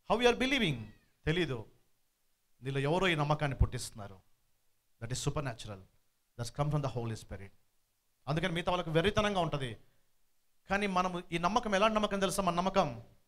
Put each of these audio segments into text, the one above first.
How you are believing తెలీదు నీలో ఎవరో ఈ నమ్మకాన్ని పుట్టిస్తున్నారు that is supernatural that's come from the holy spirit అందుకని మిగతా వాళ్ళకి వెర్రితనంగా ఉంటుంది కానీ మనం ఈ నమ్మకం ఎలాంటి నమ్మకం తెలుసా మన నమ్మకం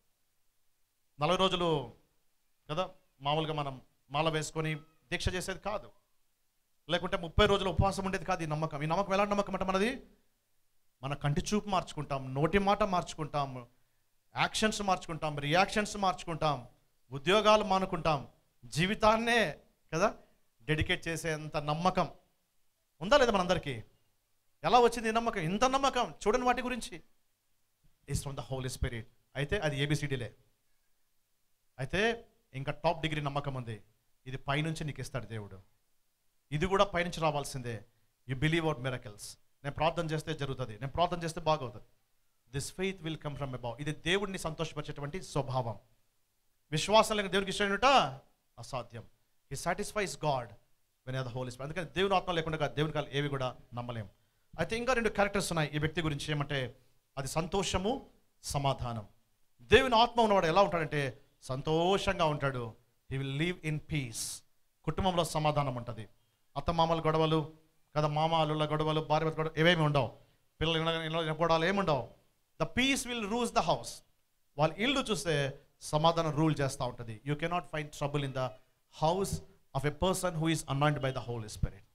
నలభై రోజులు కదా మామూలుగా మనం మాల వేసుకొని దీక్ష చేసేది కాదు లేకుంటే ముప్పై రోజులు ఉపవాసం ఉండేది కాదు ఈ నమ్మకం ఈ నమ్మకం ఎలాంటి నమ్మకం అంటే మనది మన కంటి చూపు మార్చుకుంటాం నోటి మాట మార్చుకుంటాం యాక్షన్స్ మార్చుకుంటాం రియాక్షన్స్ మార్చుకుంటాం ఉద్యోగాలు మానుకుంటాం జీవితాన్నే కదా డెడికేట్ చేసేంత నమ్మకం ఉందా లేదా మనందరికీ ఎలా వచ్చింది ఈ నమ్మకం ఇంత నమ్మకం చూడని వాటి గురించి is from the holy spirit అయితే అది ఏబిసిడీలే అయితే ఇంకా టాప్ డిగ్రీ నమ్మకం ఉంది ఇది పైనుంచి నీకు ఇస్తాడు దేవుడు ఇది కూడా పైనుంచి రావాల్సిందే యు బిలీవ్ అవుట్ మిరకల్స్ నేను ప్రార్థన చేస్తే జరుగుతుంది నేను ప్రార్థన చేస్తే బాగవుతుంది this faith will come from above ఇది దేవుడిని సంతోషపరిచేటువంటి స్వభావం విశ్వాసం లేని దేవుడికి ఇష్టమేమిట అసాధ్యం he satisfies God when the holy spirit అందుకని దేవుని ఆత్మ లేకుండా దేవుని కాలు ఏవి కూడా నమ్మలేం అయితే ఇంకా రెండు క్యారెక్టర్స్ ఉన్నాయి ఈ వ్యక్తి గురించి ఏమంటే అది సంతోషము సమాధానం దేవుని ఆత్మ ఉన్నవాడు ఎలా ఉంటాడంటే సంతోషంగా ఉంటాడు he will live in peace కుటుంబంలో సమాధానం ఉంటుంది అత్త మామల గొడవలు కదా మామ అల్లుల గొడవలు భార్య భర్త గొడవలు ఏవేమి ఉండవు పిల్లలు ఇళ్ళ- ఇళ్ళ గొడవలు ఏమి ఉండవు the peace will rules the house వాళ్ళ ఇల్లు చూస్తే సమాధానం రూల్ చేస్తూ ఉంటుంది you cannot find trouble in the house of a person who is anoint by the holy spirit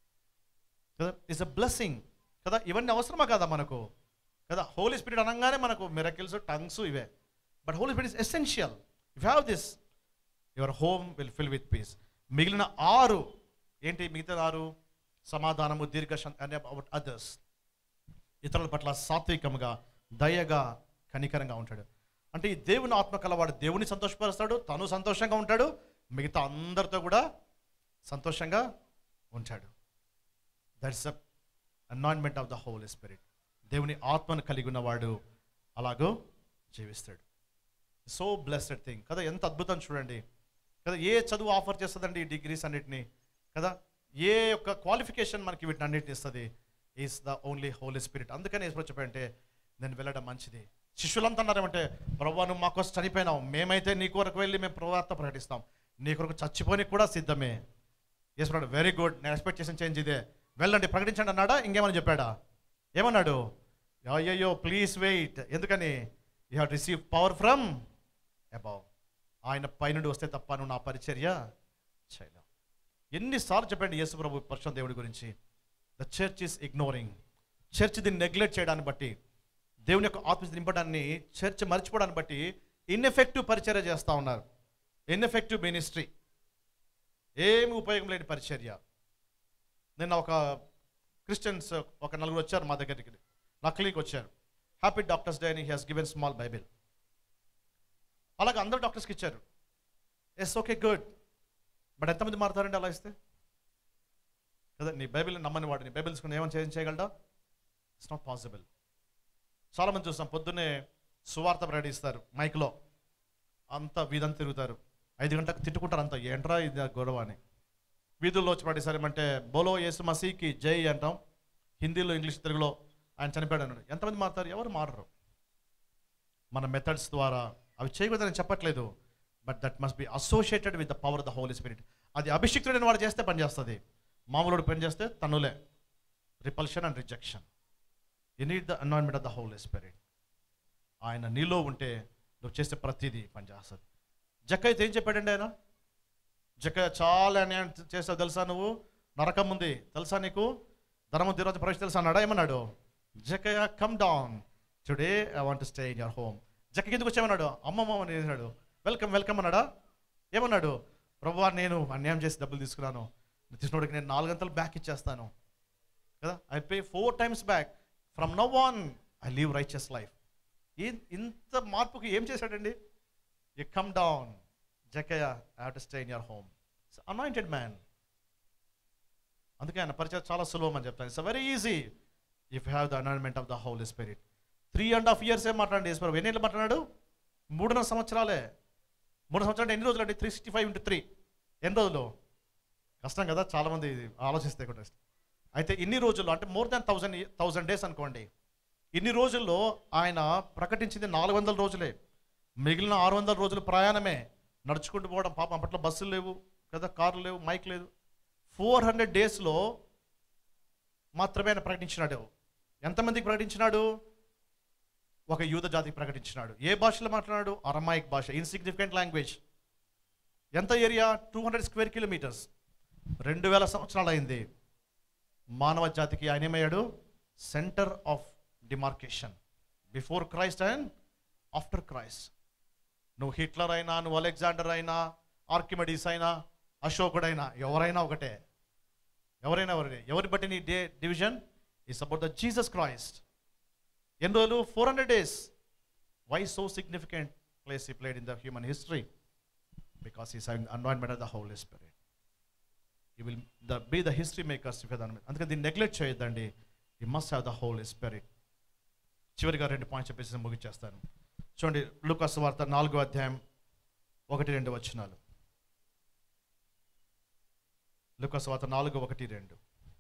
కదా ఇట్స్ అ బ్లెస్సింగ్ కదా ఇవన్నీ అవసరమా కదా మనకు కదా హోలీ స్పిరిట్ అనగానే మనకు మిరకిల్స్ టంగ్స్ ఇవే but holy spirit is essential if have this your home will fill with peace మిగిలిన ఆరు ఏంటి మిగతా ఆరు సమాధానము దీర్ఘ అబౌట్ అదర్స్ ఇతరుల పట్ల సాత్వికముగా దయగా కనికరంగా ఉంటాడు అంటే ఈ దేవుని ఆత్మ కలవాడు దేవుని సంతోషపరుస్తాడు తను సంతోషంగా ఉంటాడు మిగతా అందరితో కూడా సంతోషంగా ఉంటాడు that's a anointment of the holy spirit దేవుని ఆత్మను కలిగి ఉన్నవాడు అలాగో జీవిస్తాడు సో బ్లెస్డ్ థింగ్ కదా ఎంత అద్భుతం చూడండి కదా ఏ చదువు ఆఫర్ చేస్తుందండి ఈ డిగ్రీస్ అన్నిటిని కదా ఏ యొక్క క్వాలిఫికేషన్ మనకి వీటిని అన్నిటిని ఇస్తుంది is the only holy spirit అందుకని ఎప్పుడు చెప్పంటే నేను వెళ్ళడం మంచిది శిష్యులంతా అన్నారేమంటే ప్రభా నువ్వు మా కోసం చనిపోయినావు మేమైతే నీ కొరకు వెళ్ళి మేము ప్రవార్త ప్రకటిస్తాం నీ కొరకు చచ్చిపోని కూడా సిద్ధమే చేసుకున్నాడు వెరీ గుడ్ నేను ఎక్స్పెక్ట్ చేసిన చేంజ్ ఇదే వెళ్ళండి ప్రకటించండి అన్నాడా ఇంకేమని చెప్పాడా ఏమన్నాడు అయ్యయ్యో ప్లీజ్ వెయిట్ ఎందుకని you have receive power from above ఆయన పైనుండి వస్తే తప్ప నువ్వు నా పరిచర్య చేయలేవు ఎన్నిసార్లు చెప్పండి యేసు ప్రభు పరిశుద్ధ దేవుడి గురించి the church is ignoring church దీన్ని నెగ్లెక్ట్ చేయడాన్ని బట్టి దేవుని యొక్క ఆత్మ నింపడాన్ని చర్చ్ మర్చిపోవడాన్ని బట్టి ఇన్ఎఫెక్టివ్ పరిచర్య చేస్తూ ఉన్నారు ఇన్ఎఫెక్టివ్ మినిస్ట్రీ ఏమి ఉపయోగం లేని పరిచర్య నిన్న ఒక క్రిస్టియన్స్ ఒక నలుగురు వచ్చారు మా దగ్గరికి నా క్లినిక్ వచ్చారు హ్యాపీ డాక్టర్స్ డే అని he has given small Bible అలాగే అందరు డాక్టర్స్కి ఇచ్చారు ఎస్ ఓకే గుడ్ బట్ ఎంతమంది మారుతారండి అలా ఇస్తే కదా నీ బైబిల్ నమ్మని వాడు నీ బైబిల్ తీసుకుని ఏమైనా చేంజ్ చేయగలడా ఇట్స్ నాట్ పాసిబుల్ చాలామంది చూస్తాం పొద్దున్నే సువార్త ప్రకటిస్తారు మైక్లో అంతా వీధంతా తిరుగుతారు ఐదు గంటలకు తిట్టుకుంటారు అంతా ఏంట్రా ఇది గొడవ అని వీధుల్లో వచ్చి ప్రకటిస్తారేమంటే బోలో యేసు మసీకి జై అంటాం హిందీలో ఇంగ్లీష్ తెలుగులో ఆయన చనిపోయాడు అన్నాడు ఎంతమంది మారుతారు ఎవరు మారరు మన మెథడ్స్ ద్వారా అవి చేయకూడదని చెప్పట్లేదు but that must be associated with the power of the holy spirit అది అభిషిక్తుడైన వాడు చేస్తే పని చేస్తుంది మామూలుడు పని చేస్తే తనులే repulsion and rejection you need the anointment of the holy spirit ఆయన నీలో ఉంటే నువ్వు చేసే ప్రతిదీ పనిచేస్తుంది జక్కయ్యతో ఏం చెప్పాడండి ఆయన జక్కయ్య చాలా అన్యాయం చేసావు తెలుసా నువ్వు నరకం ఉంది తెలుసా నీకు ధర్మం తిరోజు ప్రవేశ తెలుసా అన్నాడా ఏమన్నాడు జక్కయ్య come down today I want stay in your home జక్కకి ఎందుకు వచ్చామన్నాడు అమ్మమ్మ అని అన్నాడు వెల్కమ్ వెల్కమ్ అన్నాడా ఏమన్నాడు ప్రభు నేను అన్యాయం చేసి డబ్బులు తీసుకున్నాను తీసుకున్నోడికి నేను నాలుగు గంటలు బ్యాక్ ఇచ్చేస్తాను కదా I pay four times back from now on I live righteous life ఇంత మార్పుకి ఏం చేశాడండి యు కమ్ డౌన్ జకయ I have to stay in your home anointed man అందుకే ఆయన పరిచయం చాలా సులభం అని చెప్తాను it's very easy if have the anointment of the holy spirit three and half years ఏం మాట్లాడండి ఈశ్వరు ఎన్ని ఏళ్ళు మాట్లాడాడు మూడున్నర సంవత్సరాలే మూడు సంవత్సరాలు అంటే ఎన్ని రోజులు అండి three sixty five into three ఎన్ని రోజులు కష్టం కదా చాలామంది ఆలోచిస్తే కూడా అయితే ఇన్ని రోజుల్లో అంటే more than thousand thousand days అనుకోండి ఇన్ని రోజుల్లో ఆయన ప్రకటించింది నాలుగు వందల రోజులే మిగిలిన ఆరు వందల రోజులు ప్రయాణమే నడుచుకుంటూ పోవడం పాపం అప్పట్లో బస్సులు లేవు కదా కార్లు లేవు మైక్ లేదు ఫోర్ హండ్రెడ్ డేస్లో మాత్రమే ఆయన ప్రకటించినాడు ఎంతమందికి ప్రకటించినాడు ఒక యూద జాతికి ప్రకటించినాడు ఏ భాషలో మాట్లాడాడు అరమాయిక్ భాష ఇన్సిగ్నిఫికెంట్ లాంగ్వేజ్ ఎంత area two hundred square kilometres రెండు వేల సంవత్సరాలు అయింది మానవ జాతికి ఆయన ఏమయ్యాడు centre of demarcation before Christ and after Christ నువ్వు హిట్లర్ అయినా నువ్వు అలెగ్జాండర్ అయినా ఆర్కిమెడీస్ అయినా అశోకుడైనా ఎవరైనా ఒకటే ఎవరైనా ఎవరైనా ఎవరి బట్టి నీ day division is about the Jesus Christ ఎన్ని రోజులు four hundred days why so significant place he played in the human history because is anointment of the holy spirit you will the be the history makers దాని మీద అందుకని దీన్ని neglect చేయొద్దండి you must have the holy spirit చివరిగా రెండు points చెప్పేసి నేను ముగించేస్తాను చూడండి లూకాస్ వార్త నాలుగో అధ్యాయం ఒకటి రెండు వచనాలు లూకాస్ వార్త నాలుగు ఒకటి రెండు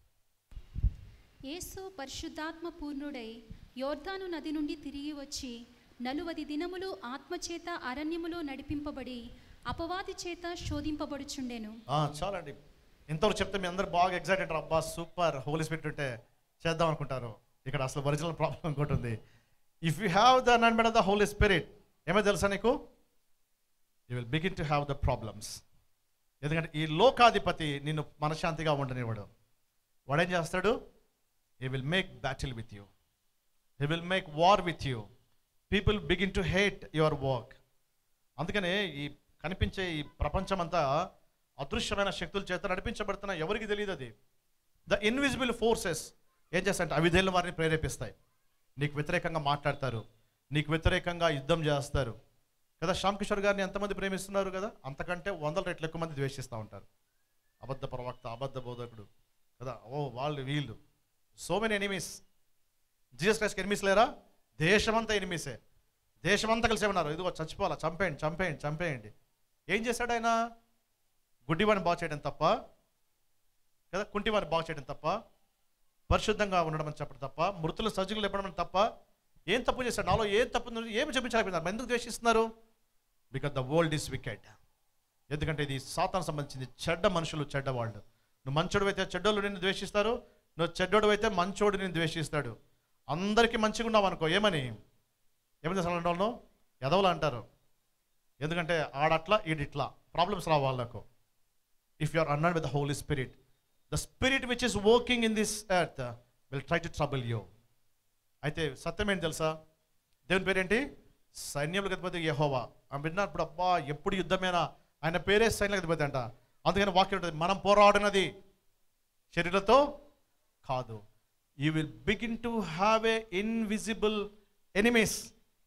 యేసు పరిశుద్ధాత్మ పూర్ణుడై యోర్దాను నది నుండి తిరిగి వచ్చి నలువది దినములు ఆత్మచేత అరణ్యములో నడిపింపబడి అపవాది చేత శోధింపబడుచుండెను ఆ, చాలండి ఇంతవరకు చెప్తే మీ అందరు బాగా ఎగ్జైటెడ్ అబ్బా సూపర్ హోలీ స్పిరిట్ ఉంటే చేద్దాం అనుకుంటారు ఇక్కడ అసలు ఒరిజినల్ ప్రాబ్లం ఇంకోటి ఉంది if you have the anointment of the holy spirit ఏమో తెలుసా నీకు you will begin to have the problems ఎందుకంటే ఈ లోకాధిపతి నిన్ను మనశ్శాంతిగా ఉండనివ్వడు వాడు ఏం చేస్తాడు he will make battle with you he will make war with you people begin to hate your work అందుకనే ఈ కనిపించే ఈ ప్రపంచమంతా అదృశ్యమైన శక్తుల చేత నడిపించబడుతున్న ఎవరికి తెలియదు అది ద ఇన్విజిబుల్ ఫోర్సెస్ ఏం చేస్తాయంటే అవిధేయుల వారిని ప్రేరేపిస్తాయి నీకు వ్యతిరేకంగా మాట్లాడతారు నీకు వ్యతిరేకంగా యుద్ధం చేస్తారు కదా శ్యామ్ కిషోర్ గారిని ఎంతమంది ప్రేమిస్తున్నారు కదా అంతకంటే వందల రెట్లు ఎక్కువ మంది ద్వేషిస్తూ ఉంటారు అబద్ధ ప్రవక్త అబద్ధ బోధకుడు కదా ఓ వాళ్ళు వీళ్ళు సో మెనీ ఎనిమీస్ జీసస్ క్రైస్ట్కి ఎనిమిస్ లేరా దేశమంతా ఎనిమిసే దేశమంతా కలిసి ఉన్నారు ఇదిగో చచ్చిపోవాలా చంపేయండి చంపేయండి చంపేయండి ఏం చేశాడు ఆయన గుడ్డివాడిని బాగు చేయడం తప్ప కదా కుంటివాడిని బాగు చేయడం తప్ప పరిశుద్ధంగా ఉండడం అని చెప్పడం తప్ప మృతులు సజ్జులు లేపడం అని తప్ప ఏం తప్పు చేశాడు నాలో ఏం తప్పు ఉంది? ఏమి చూపించలేకపోతున్నారు ఎందుకు ద్వేషిస్తున్నారు because the world is wicked ఎందుకంటే ఇది సాతాను సంబంధించింది చెడ్డ మనుషులు చెడ్డవాళ్ళు నువ్వు మంచోడు అయితే చెడ్డోళ్ళు నిన్ను ద్వేషిస్తారు నువ్వు చెడ్డోడు అయితే మంచోడు నిన్ను ద్వేషిస్తాడు అందరికీ మంచిగా ఉన్నావు అనుకో ఏమని ఏమని అసలు వాళ్ళు ఎదవలు అంటారు ఎందుకంటే ఆడట్లా ఈడిట్లా ప్రాబ్లమ్స్ రావు వాళ్ళకు if you are anointed with the holy spirit the spirit which is working in this earth will try to trouble you అయితే సత్యం ఏంటి తెలుసా దేవుని పేరేంటి సైన్యములకు అధిపతి యహోవా ఆ విన్నారు ఇప్పుడు అబ్బా ఎప్పుడు యుద్ధమేనా ఆయన పేరే సైన్యులకు అధిపతి అంట అందుకని వాక్యం ఉంటుంది మనం పోరాడినది శరీరంతో కాదు you will begin to have a invisible enemies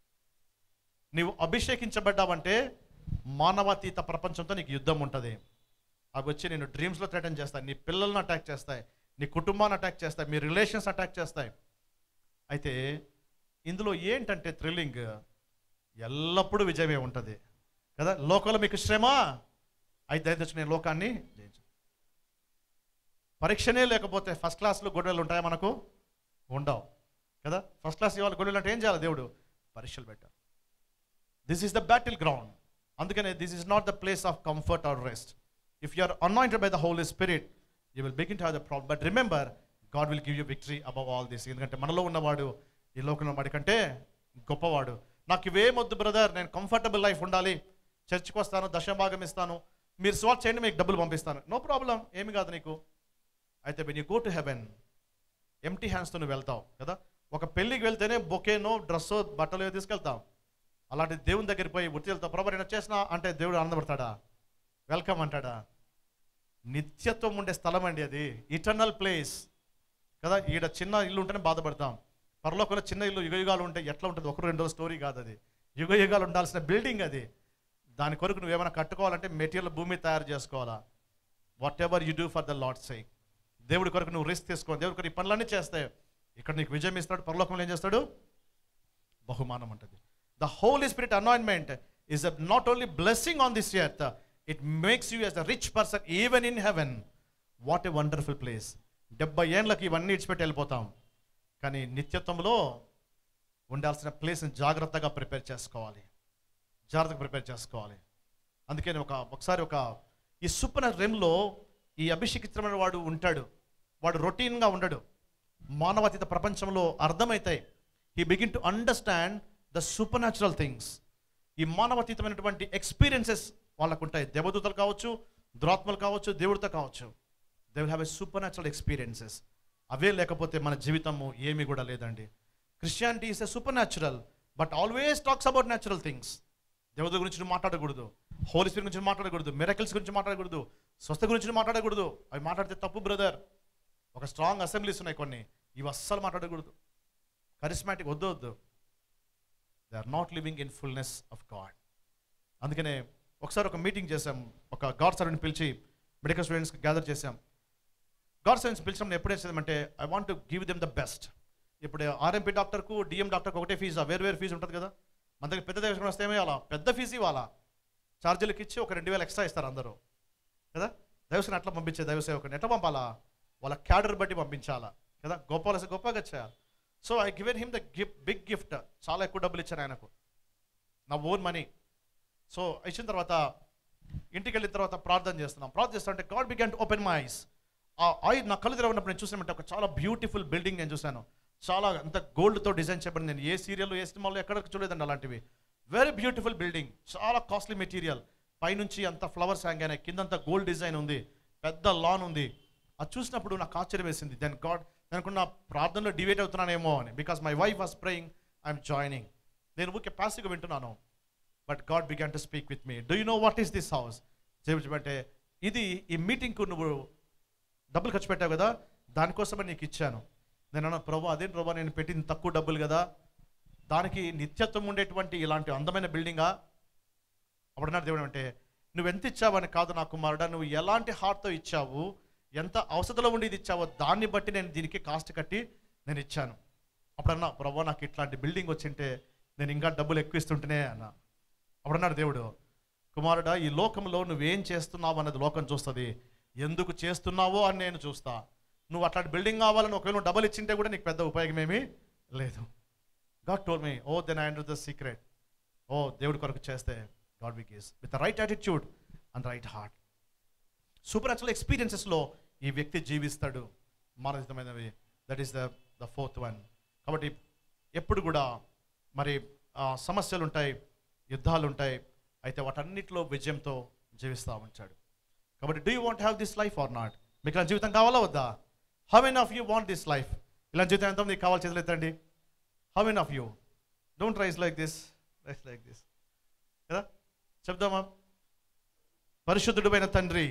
నీవు అభిషేకించబడ్డావంటే మానవాతీత ప్రపంచంతో నీకు యుద్ధం ఉంటుంది అవి వచ్చి నేను డ్రీమ్స్లో థ్రెటన్ చేస్తాయి నీ పిల్లలను అటాక్ చేస్తాయి నీ కుటుంబాన్ని అటాక్ చేస్తాయి మీ రిలేషన్స్ అటాక్ చేస్తాయి అయితే ఇందులో ఏంటంటే థ్రిల్లింగ్ ఎల్లప్పుడూ విజయమే ఉంటుంది కదా లోకంలో మీకు శ్రమ అయితే దయచేసి నేను లోకాన్ని జయించు పరీక్షనే లేకపోతే ఫస్ట్ క్లాస్లో గొడవలు ఉంటాయా మనకు ఉండవు కదా ఫస్ట్ క్లాస్ ఇవాళ గొడవలు అంటే ఏం చేయాలి దేవుడు పరీక్షలు పెట్టాలి this is the battle ground అందుకనే this is not the place of comfort or rest if you are anointed by the holy spirit you will begin to have the problem but remember God will give you victory above all this ఎందుకంటే మనలో ఉన్నవాడు ఈ లోకంలో వాడి కంటే గొప్పవాడు నాకు ఇవేమొద్దు బ్రదర్ నేను కంఫర్టబుల్ లైఫ్ ఉండాలి చర్చ్కి వస్తాను దశభాగం ఇస్తాను మీరు స్వాట్ చేయండి మీకు డబ్బులు పంపిస్తాను నో ప్రాబ్లం ఏమి కాదు నీకు అయితే when you go to heaven empty హ్యాండ్స్తో నువ్వు వెళ్తావు కదా ఒక పెళ్ళికి వెళ్తేనే బొకేనో డ్రెస్సో బట్టలు ఏవో తీసుకెళ్తాం అలాంటి దేవుని దగ్గరికి పోయి వృత్తి వెళ్తావు ప్రభు నేను వచ్చేసిన అంటే దేవుడు ఆనందపడతాడా వెల్కమ్ అంటాడా నిత్యత్వం ఉండే స్థలం అండి అది ఇటర్నల్ ప్లేస్ కదా ఈడ చిన్న ఇల్లు ఉంటేనే బాధపడతాం పరలోకంలో చిన్న ఇల్లు యుగ యుగాలు ఉంటే ఎట్లా ఉంటుంది ఒక రెండు రోజుల స్టోరీ కాదు అది యుగ యుగాలు ఉండాల్సిన బిల్డింగ్ అది దాని కొరకు నువ్వు ఏమైనా కట్టుకోవాలంటే మెటీరియల్ భూమి తయారు చేసుకోవాలా whatever you do for the Lord సై దేవుడి కొరకు నువ్వు రిస్క్ తీసుకో దేవుడి కొరకు ఈ పనులన్నీ చేస్తాయి ఇక్కడ నీకు విజయం ఇస్తాడు పరలోకంలో ఏం చేస్తాడు బహుమానం ఉంటుంది the holy spirit anointment is not only blessing on this earth it makes you as the rich person even in heaven what a wonderful place డెబ్బై ఏండ్లకి ఇవన్నీ ఇచ్చిపెట్టి వెళ్ళిపోతాం కానీ నిత్యత్వంలో ఉండాల్సిన ప్లేస్ని జాగ్రత్తగా ప్రిపేర్ చేసుకోవాలి జాగ్రత్తగా ప్రిపేర్ చేసుకోవాలి అందుకని ఒక ఒకసారి ఒక ఈ సూపర్ రెమ్లో ఈ అభిషేకితమైన వాడు ఉంటాడు వాడు రొటీన్గా ఉండడు మానవాతీత ప్రపంచంలో అర్థమవుతాయి he begin to understand the supernatural things ఈ మానవాతీతమైనటువంటి ఎక్స్పీరియన్సెస్ వాళ్ళకు ఉంటాయి దేవదూతలు కావచ్చు దురాత్మలు కావచ్చు దేవుడితో కావచ్చు they will have a supernatural experiences అవే లేకపోతే మన జీవితము ఏమీ కూడా లేదండి Christianity is a supernatural but always talks about natural things దేవుడి గురించి నువ్వు మాట్లాడకూడదు హోలీ స్పిరిట్ గురించి మాట్లాడకూడదు మిరకల్స్ గురించి మాట్లాడకూడదు స్వస్థ గురించి మాట్లాడకూడదు అవి మాట్లాడితే తప్పు బ్రదర్ ఒక స్ట్రాంగ్ అసెంబ్లీస్ ఉన్నాయి కొన్ని ఇవి అస్సలు మాట్లాడకూడదు కరిస్మాటిక్ వద్దు వద్దు they are not living in fullness of God అందుకనే ఒకసారి ఒక మీటింగ్ చేసాం ఒక గాడ్ సర్వెంట్ పిలిచి మెడికల్ స్టూడెంట్స్కి గ్యాదర్ చేసాం గాడ్ సర్వెంట్స్ పిలిచినప్పుడు ఎప్పుడు చేసామంటే I want to give them the best ఇప్పుడు ఆర్ఎంపీ డాక్టర్కు డిఎం డాక్టర్కి ఒకటే ఫీజు వేరు వేరు ఫీజు ఉంటుంది కదా మన దగ్గర పెద్ద దగ్గర వస్తే ఏమో అలా పెద్ద ఫీజు ఇవ్వాలా ఛార్జీలకు ఇచ్చి ఒక రెండు వేలు ఎక్స్ట్రా ఇస్తారు అందరూ కదా దైవసేన అట్లా పంపించే దైవసేవకుని ఎట్లా పంపాలా వాళ్ళ క్యాడర్ బట్టి పంపించాలా కదా గొప్ప గొప్పగా చేయాలి so I given him the gift big gift చాలా ఎక్కువ డబ్బులు ఇచ్చాను ఆయనకు నా ఓన్ మనీ సో ఇచ్చిన తర్వాత ఇంటికి వెళ్ళిన తర్వాత ప్రార్థన చేస్తున్నాం ప్రార్థన చేస్తుంటే God began to open my eyes ah I నా కళ్ళు తెరవనప్పుడు నేను చూసినట్టు ఒక చాలా బ్యూటిఫుల్ బిల్డింగ్ నేను చూశాను చాలా అంత గోల్డ్తో డిజైన్ చేయబడింది నేను ఏ సీరియల్ ఏ సినిమాలో ఎక్కడ చూడలేదండి అలాంటివి వెరీ బ్యూటిఫుల్ బిల్డింగ్ చాలా కాస్ట్లీ మెటీరియల్ పైనుంచి అంత ఫ్లవర్స్ హ్యాంగ్ అయినాయి కిందంతా గోల్డ్ డిజైన్ ఉంది పెద్ద లాన్ ఉంది అది చూసినప్పుడు నాకు ఆశ్చర్యం వేసింది దెన్ గాడ్ అనుకున్న ప్రార్థనలో డివేట్ అవుతున్నానేమో అని because my wife was praying I'm joining నేను ఊరికే పాసివ్గా వింటున్నాను but God began to speak with me do you know what is this house చెప్పంటే ఇది ఈ మీటింగ్కు నువ్వు డబ్బులు ఖర్చు పెట్టావు కదా దానికోసమే నీకు ఇచ్చాను నేను అన్నా ప్రభు అదే ప్రభు నేను పెట్టింది తక్కువ డబ్బులు కదా దానికి నిత్యత్వం ఉండేటువంటి ఇలాంటి అందమైన బిల్డింగా అప్పుడన్నారు దేవుడు అంటే నువ్వు ఎంత ఇచ్చావని కాదు నా కుమారుడా నువ్వు ఎలాంటి హార్ట్తో ఇచ్చావు ఎంత అవసరంలో ఉండి ఇది ఇచ్చావో దాన్ని బట్టి నేను దీనికి కాస్ట్ కట్టి నేను ఇచ్చాను అప్పుడన్నా ప్రభు నాకు ఇట్లాంటి బిల్డింగ్ వచ్చింటే నేను ఇంకా డబ్బులు ఎక్కువ ఇస్తుంటేనే అన్నా అప్పుడన్నాడు దేవుడు కుమారుడా ఈ లోకంలో నువ్వేం చేస్తున్నావు అన్నది లోకం చూస్తుంది ఎందుకు చేస్తున్నావో అని నేను చూస్తా నువ్వు అట్లాంటి బిల్డింగ్ కావాలని ఒకవేళ నువ్వు డబ్బులు ఇచ్చింటే కూడా నీకు పెద్ద ఉపయోగం ఏమీ లేదు God told me oh then I under the secret oh దేవుడి కొరకు చేస్తే గాడ్ విక్ is with right attitude and right heart supernatural ఎక్స్పీరియన్సెస్లో ఈ వ్యక్తి జీవిస్తాడు మానసితమైనవి that is the the fourth one కాబట్టి ఎప్పుడు కూడా మరి ఆ, సమస్యలు ఉంటాయి యుద్ధాలు ఉంటాయి అయితే వాటన్నిటిలో విజయంతో జీవిస్తూ ఉంటాడు కాబట్టి do you want have this life or not మీకు ఇలాంటి జీవితం కావాలా వద్దా how many of you want this life ఇలాంటి జీవితం ఎంత మీకు కావాలి చేతులు ఎత్తండి how many of you don't raise like this raise like this కదా చెప్దామా పరిశుద్ధుడైన తండ్రి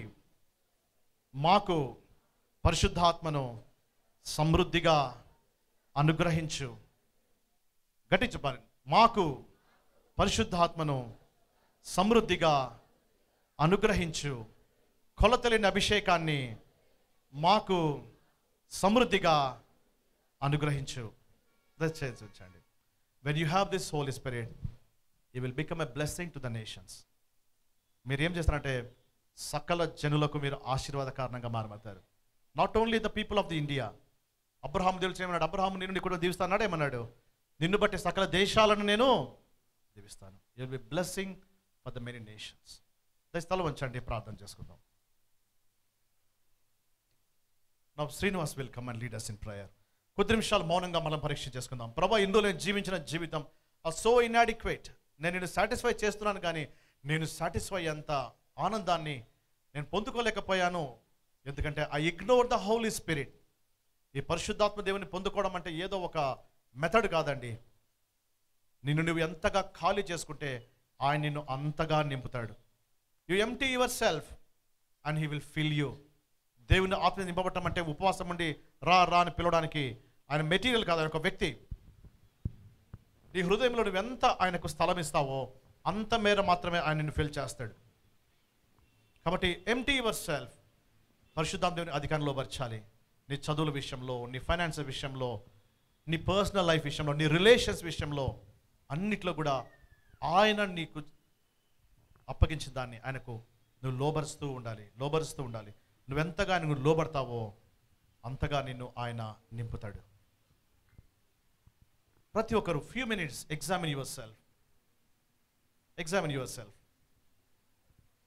మాకు పరిశుద్ధాత్మను సమృద్ధిగా అనుగ్రహించు గట్టి చెప్పాలి మాకు పరిశుద్ధాత్మను సమృద్ధిగా అనుగ్రహించు కొలతలేని అభిషేకాన్ని మాకు సమృద్ధిగా అనుగ్రహించు దయచేసి ఉంచండి when you have this holy spirit you will become a blessing to the nations మీరు ఏం చేస్తారంటే సకల జనులకు మీరు ఆశీర్వాద కారణంగా మారమవుతారు not only the people of the India Abraham దేవుడు ఏమన్నాడు అబ్రహాం నిన్ను నీ కూడా దీవిస్తాన్నాడు ఏమన్నాడు నిన్ను బట్టి సకల దేశాలను నేను దీవిస్తాను you will be blessing for the many nations దయ స్థలం వంచండి ప్రార్థన చేసుకుందాం నా Srinivas will come and leaders in prayer కొద్ది నిమిషాలు మౌనంగా మనం పరీక్ష చేసుకుందాం ప్రభా ఇందులో నేను జీవించిన జీవితం ఆ సో ఇన్అడిక్వేట్ నేను నేను సాటిస్ఫై చేస్తున్నాను కానీ నేను సాటిస్ఫై అంత ఆనందాన్ని నేను పొందుకోలేకపోయాను ఎందుకంటే I ignore the holy spirit ఈ పరిశుద్ధాత్మ దేవుని పొందుకోవడం అంటే ఏదో ఒక మెథడ్ కాదండి నిన్ను నువ్వు ఎంతగా ఖాళీ చేసుకుంటే ఆయన నిన్ను అంతగా నింపుతాడు you empty yourself and he will fill you దేవుని ఆత్మ నింపబట్టం అంటే ఉపవాసం ఉండి రా రా అని పిలవడానికి ఆయన మెటీరియల్ కాదు ఆయన ఒక వ్యక్తి నీ హృదయంలో నువ్వు ఎంత ఆయనకు స్థలం ఇస్తావో అంత మేర మాత్రమే ఆయన నిన్ను ఫిల్ చేస్తాడు కాబట్టి ఎంటీ యువర్ సెల్ఫ్ పరిశుద్ధాం దేవుని అధికారంలో పరచాలి నీ చదువుల విషయంలో నీ ఫైనాన్స్ విషయంలో నీ పర్సనల్ లైఫ్ విషయంలో నీ రిలేషన్స్ విషయంలో అన్నిట్లో కూడా ఆయన నీకు అప్పగించిన దాన్ని ఆయనకు నువ్వు లోబరుస్తూ ఉండాలి లోబరుస్తూ ఉండాలి నువ్వెంతగా నువ్వు లోబడతావో అంతగా నిన్ను ఆయన నింపుతాడు ప్రతి ఒక్కరు few minutes examine yourself examine yourself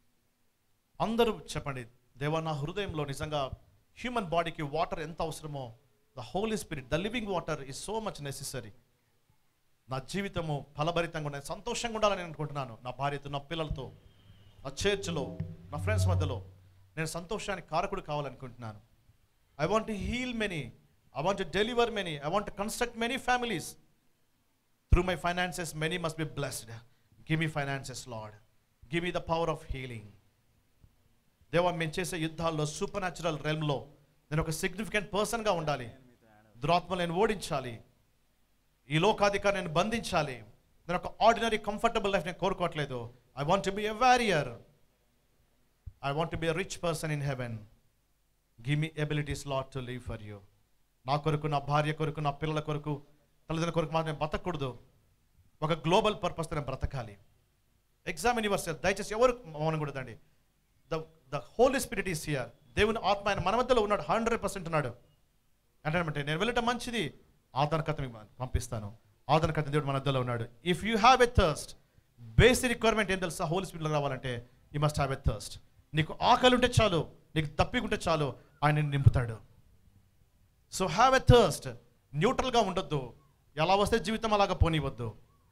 అందరూ చెప్పండి దేవా నా హృదయంలో నిజంగా హ్యూమన్ బాడీకి వాటర్ ఎంత అవసరమో the holy spirit the living water is so much necessary నా జీవితము ఫలభరితంగా ఉండాలి సంతోషంగా ఉండాలని నేను అనుకుంటున్నాను నా భార్యతో నా పిల్లలతో నా చర్చ్లో నా ఫ్రెండ్స్ మధ్యలో నేను సంతోషానికి కారకుడు కావాలనుకుంటున్నాను I want to heal many I want to deliver many I want to construct many families through my finances many must be blessed give me finances lord give me the power of healing దేవా మేము చేసే యుద్ధాల్లో super natural రెల్మ్లో నేను ఒక significant పర్సన్గా ఉండాలి దురాత్మ నేను ఓడించాలి ఈ లోకాధికారి నేను బంధించాలి నేను ఒక ఆర్డినరీ కంఫర్టబుల్ లైఫ్ నేను కోరుకోవట్లేదు I want be a warrior I want be a rich person in heaven give me abilities lord to live for you నా కొరకు నా భార్య కొరకు నా పిల్లల కొరకు తల్లిదండ్రుల కొరకు మాత్రం నేను బతకూడదు ఒక గ్లోబల్ పర్పస్తో నేను బ్రతకాలి ఎగ్జామిన్ యువర్ సెల్ఫ్ దయచేసి ఎవరు మౌనం కూడదండి the the holy spirit is here దేవుని ఆత్మ ఆయన మన మధ్యలో ఉన్నాడు హండ్రెడ్ పర్సెంట్ ఉన్నాడు అంటే నేను వెళ్ళటం మంచిది ఆదరణకత మీకు పంపిస్తాను ఆదరణకత దేవుడు మన మధ్యలో ఉన్నాడు if you have a thirst basic requirement ఏం తెలుసా హోలీ స్పిరిట్లో రావాలంటే you must have a thirst నీకు ఆకలి ఉంటే చాలు నీకు తప్పికుంటే చాలు ఆయన నిన్ను నింపుతాడు సో హ్యావ్ ఎ థర్స్ట్ న్యూట్రల్గా ఉండొద్దు ఎలా వస్తే జీవితం అలాగా పోనివద్దు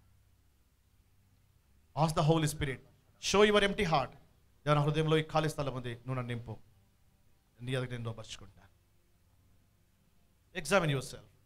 as the holy spirit show your empty heart దేవన హృదయంలో ఈ ఖాళీ స్థలం ఉంది నువ్వు నన్ను నింపు నీ దగ్గర నేను లోపరుచుకుంటా ఎగ్జామిన్ యువర్ సెల్ఫ్